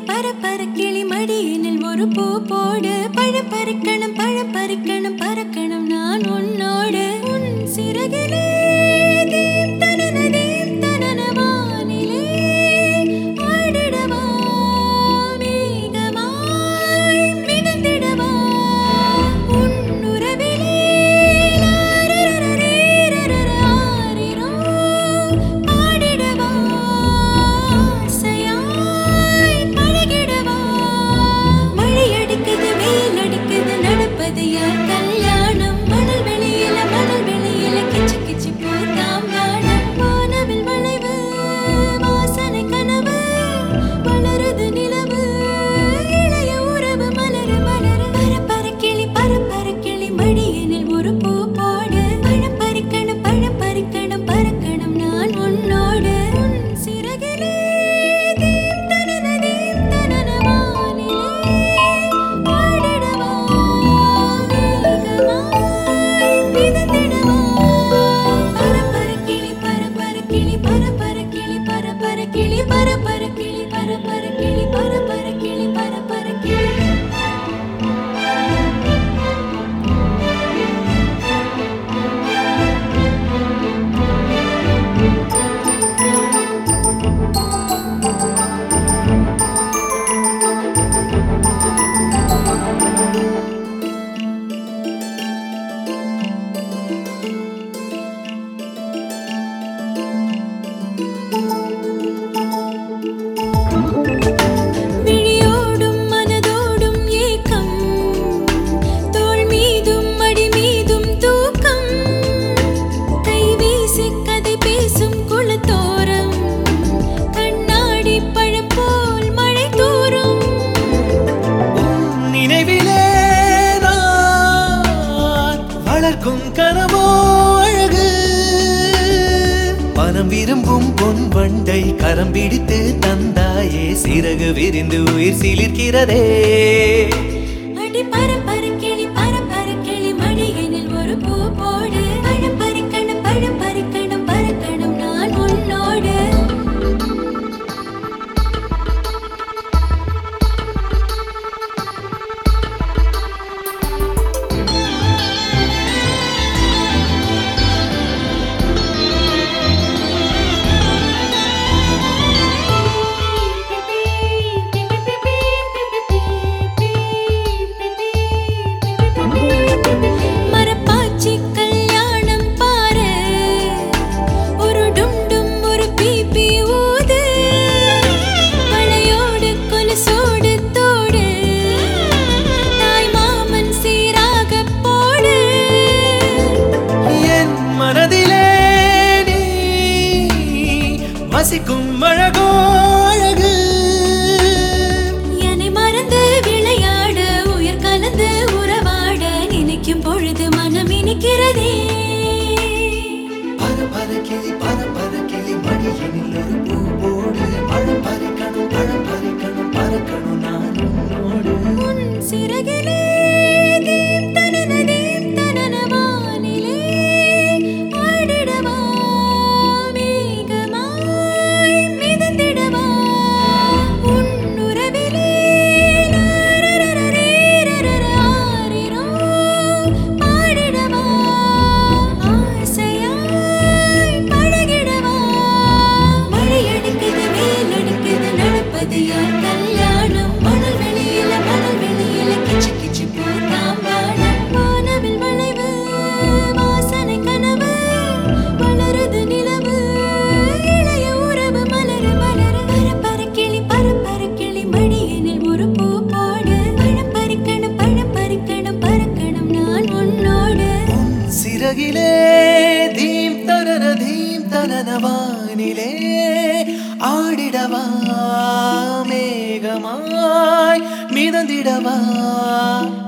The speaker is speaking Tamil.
பரப்பர கிளி மடியினில் ஒரு பூ போடு பழம் பறிக்கணும் பழம் பறிக்கணும் பறக்கணும் நான் உன்னோடு உன் சிறகிலே தீம் தனன தீம் தனன வானிலே ஆடிடவா மேகமாய் மிதந்திடவா உன் உறவிலே ஆரிரோ பாடிடவா ஆசையாய் பழகிடவா மழை அடிக்குது வெயில் அடிக்குது நடப்பது யார் கல்யாணம் மணல் வெளியில மணல் வெளியில கிச்சு கிச்சு போதாம் வானம் வானவில் வளைவு வாசனை கனவு வளருது நிலவு இளைய உறவு மலரு மலரு பரப்பர கிளி பரப்பர கிளி மடியினில் ஒரு பூ போடு பழம் பறிக்கணும் பழம் பறிக்கணும் பறக்கணும் நான் உன்னோடு உன் சிறகிலே தீம் தனன தீம் தனன வானிலே ஆடிடவா மேகமாய் மிதந்திடவா பரப்பர கிளி பரப்பர கிளி பரப்பர கிளி பரப்பர கிளி பரப்பர கிளி பரப்பர கிளி பரப்பர கிளி பரப்பர கிளி விழியோடும் மனதோடும் ஏக்கம் தோள் மீதும் மடி மீதும் தூக்கம் கை வீசி கதை பேசும் குளத்தோரம் கண்ணாடி பழம் போல் மழை தூரும் நினைவிலே நான் வளர்க்கும் கனவோ அழகு மனம் விரும்பும் பொன் வண்டை கரம் பிடித்து தந்தாயே சிறகு விரிந்து உயிர் சிலிர்க்கிறதே அடி பரப்பர கிளி பரப்பர கிளி மடியினில் ஒரு பூ போடு பழம் பறிக்கணும் பழம் பறிக்கணும் பறக்கணும் நான் உன்னோடு மரப்பாச்சி கல்யாணம் பாரு ஒரு டும் டும் ஒரு பீப்பி ஊது வளையோடு கொலுசோடு தோடு தாய் மாமன் சீராக போடு என் மனதிலே நீ வசிக்கும் அழகோ அழகு என்னை மறந்து விளையாட உயிர் கலந்து உறவாட நினைக்கும் பொழுது மனம் இனிக்கிறதே பர பர கிளி பர பர கிளி மடியினில் ஒரு பூ போடு பழம் பறிக்கணும் பழம் பறிக்கணும் பறக்கணும் நான் உன்னோடு உன் சிறகிலே தீம் தனன தீம் தனன வானிலே ஆடிடவா மேகமாய் மிதந்திடவா உன் உறவிலே ஆரிரோ பாடிடவா ஆசையாய் பழகிடவா மழை அடிக்குது வெயில் அடிக்குது நடப்பது யார் கல்யாணம் மணல் வெளியில மணல் வெளியில கிச்சு கிச்சு போதாம் வானம் வானவில் வளைவு வாசனை கனவு வளருது நிலவு இளைய உறவு மலரு மலரு பரப்பர கிளி பரப்பர கிளி மடியினில் ஒரு பூ போடு பழம் பறிக்கணும் பழம் பறிக்கணும் பறக்கணும் நான் உன்னோடு சிறகிலே தீம் தனன தீம் தனன வானிலே ஆடிடவா மேகமாய் மிதந்திடவா